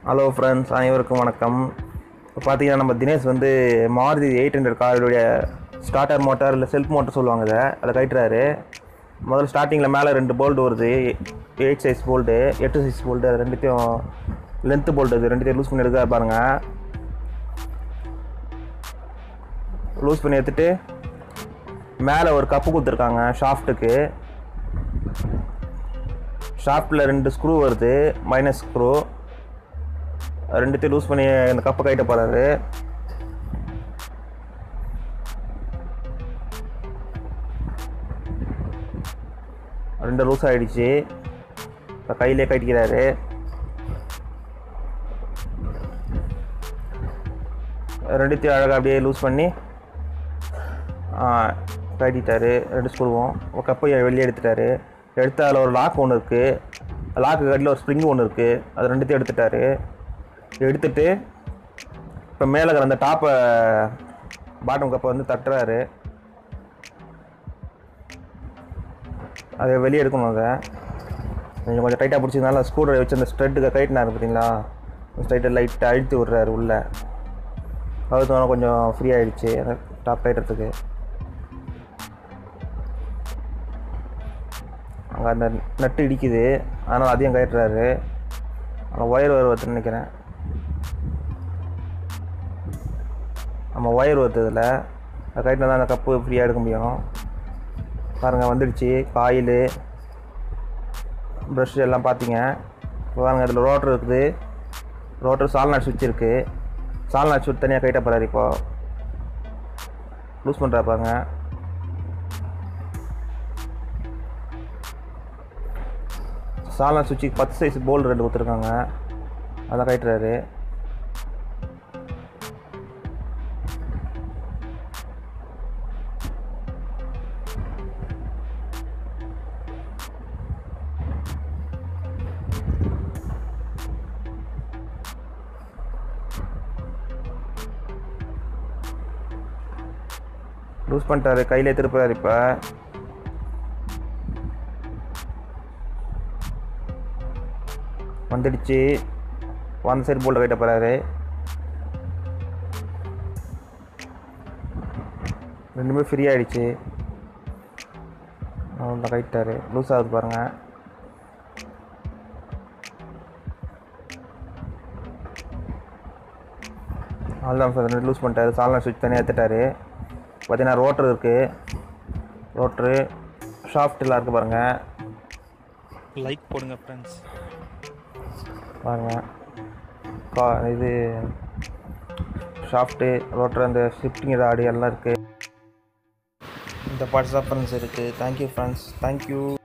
hello friends அனைவருக்கும் வணக்கம் இப்போ பார்த்தீங்கன்னா நம்ம தினேஷ் வந்து மாருதி எயிட் ஹண்ட்ரட் காருடைய ஸ்டார்டர் மோட்டார் இல்லை செல்ஃப் மோட்டர் சொல்லுவாங்க இதை அதை கட்டுறாரு முதல்ல ஸ்டார்டிங்கில் மேலே ரெண்டு போல்டு வருது எயிட் சைஸ் போல்டு எட்டு சைஸ் போல்டு அது ரெண்டுத்தையும் லென்த்து போல்டு அது ரெண்டுத்தையும் லூஸ் பண்ணி எடுக்க பாருங்க லூஸ் பண்ணி எடுத்துட்டு மேலே ஒரு கப்பு கொடுத்துருக்காங்க ஷாஃப்ட்டுக்கு ஷாஃப்ட்டில் ரெண்டு ஸ்க்ரூ வருது மைனஸ் ஸ்க்ரூ ரெண்டுத்தையும் லூஸ் பண்ணி இந்த கப்பை கைட்ட போகிறாரு ரெண்டு லூஸ் ஆகிடுச்சு இப்போ கையிலே கட்டிக்கிறாரு ரெண்டுத்தையும் அழகாக அப்படியே லூஸ் பண்ணி கட்டிட்டாரு ரெண்டு ஸ்க்ரூவும் ஒரு கப்பை வெளியே எடுத்துட்டாரு எடுத்து அதில் ஒரு லாக் ஒன்று இருக்குது லாக்கு கட்டில் ஒரு ஸ்ப்ரிங் ஒன்று இருக்குது அது ரெண்டுத்தையும் எடுத்துட்டாரு எடுத்துட்டு இப்போ மேலே இருக்கிற அந்த டாப்பை பாட்டம் கப்பை வந்து தட்டுறாரு அதை வெளியே எடுக்கணும் அதை கொஞ்சம் கொஞ்சம் டைட்டாக பிடிச்சதுனால ஸ்க்ரூ வச்சு அந்த ஸ்ட்ரெட்டுக்கு கைட்டினாரு பார்த்தீங்களா ஸ்ட்ரைட்டை லைட்டாக அழுத்தி விட்றாரு உள்ளே அழுத்தோன்னா கொஞ்சம் ஃப்ரீ ஆகிடுச்சு அந்த டாப் கைட்டுறதுக்கு அங்கே அந்த நட்டு இடிக்குது அதனால் அதையும் கட்டுறாரு அங்கே ஒயர் வருவதுன்னு நினைக்கிறேன் நம்ம ஒயர் வருது இதில் அது கைட்டில் தான் அந்த கப்பு ஃப்ரீயாக எடுக்க முடியும் பாருங்கள் வந்துடுச்சு காயில் ப்ரஷ் எல்லாம் பார்த்தீங்க இப்போ பாருங்கள் இதில் ரோட்டர் இருக்குது ரோட்டர் சால்நாட் சுவிட்ச் இருக்குது சால்நாட் சுவிட்ச் தனியாக கைட்ட போகிறாரு இப்போ லூஸ் பண்ணுறா பாருங்க சால்நாட் சுவிட்சுக்கு பத்து சைஸ் போல்டு ரெண்டு கொடுத்துருக்காங்க அதான் கைட்டுறாரு லூஸ் பண்ணிட்டாரு கையிலே திருப்புறாரு இப்போ வந்துடுச்சு அந்த சைடு போல்ட் கைட்ட போகிறாரு ரெண்டுமே ஃப்ரீ ஆகிடுச்சு அவ்வளோ கைட்டாரு லூஸ் ஆகுது பாருங்கள் அவ்வளோதான் சார் ரெண்டு லூஸ் பண்ணிட்டாரு சால்னா சுவிட்ச் தனியாக எடுத்துட்டாரு பார்த்தீங்கன்னா ரோட்ரு இருக்குது ரோட்ரு ஷாஃப்ட்லாம் இருக்குது பாருங்கள் லைக் போடுங்க ஃப்ரெண்ட்ஸ் பாருங்கள் கா இது ஷாஃப்ட்டு ரோட்ரு அந்த ஷிஃப்டிங் ராடு எல்லாம் இருக்குது இந்த பார்ட்ஸ் தான் ஃப்ரெண்ட்ஸ் இருக்குது தேங்க்யூ ஃப்ரெண்ட்ஸ் தேங்க்யூ